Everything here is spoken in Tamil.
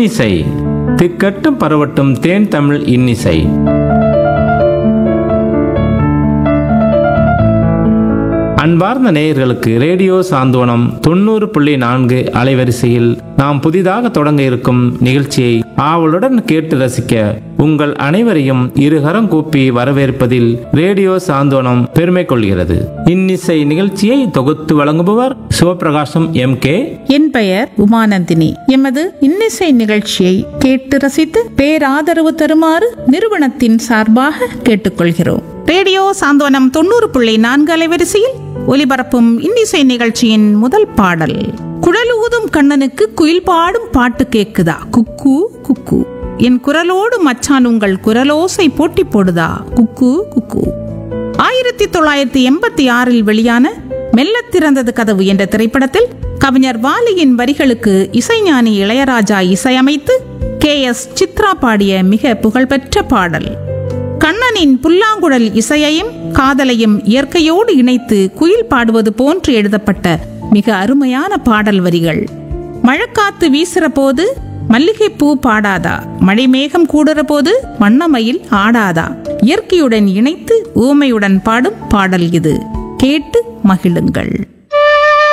இன்னிசை திக்கட்டும் பரவட்டும் தேன் தமிழ் இன்னிசை அன்பார்ந்த நேயர்களுக்கு ரேடியோ சாந்தோனம் தொண்ணூறு புள்ளி நான்கு அலைவரிசையில் நாம் புதிதாக தொடங்க இருக்கும் நிகழ்ச்சியை ஆவலுடன் கேட்டு ரசிக்க உங்கள் அனைவரையும் இருகரம் கூப்பி வரவேற்பதில் ரேடியோ சாந்தோனம் பெருமை கொள்கிறது இன்னிசை நிகழ்ச்சியை தொகுத்து வழங்குபவர் சிவபிரகாசம் எம் கே என் பெயர் உமானந்தினி எமது இன்னிசை நிகழ்ச்சியை கேட்டு ரசித்து பேராதரவு தருமாறு நிறுவனத்தின் சார்பாக கேட்டுக்கொள்கிறோம் ரேடியோ சாந்தோனம் தொண்ணூறு புள்ளி நான்கு அலைவரிசையில் ஒலிபரப்பும் இன்னிசை நிகழ்ச்சியின் முதல் பாடல் குழலூதும் கண்ணனுக்கு குயில் பாடும் பாட்டு கேக்குதா குக்கு குக்கு என் குரலோடு மச்சான் உங்கள் குரலோசை போட்டி போடுதா குக்கு குக்கு ஆயிரத்தி தொள்ளாயிரத்தி எண்பத்தி ஆறில் வெளியான மெல்லத் திறந்தது கதவு என்ற திரைப்படத்தில் கவிஞர் வாலியின் வரிகளுக்கு இசைஞானி இளையராஜா இசையமைத்து கே எஸ் சித்ரா பாடிய மிக புகழ்பெற்ற பாடல் கண்ணனின் புல்லாங்குழல் இசையையும் காதலையும் இயற்கையோடு இணைத்து குயில் பாடுவது போன்று எழுதப்பட்ட மிக அருமையான பாடல் வரிகள் மழைக்காத்து வீசுற போது மல்லிகைப்பூ பாடாதா மழைமேகம் கூடுற போது வண்ணமயில் ஆடாதா இயற்கையுடன் இணைத்து ஊமையுடன் பாடும் பாடல் இது கேட்டு மகிழுங்கள்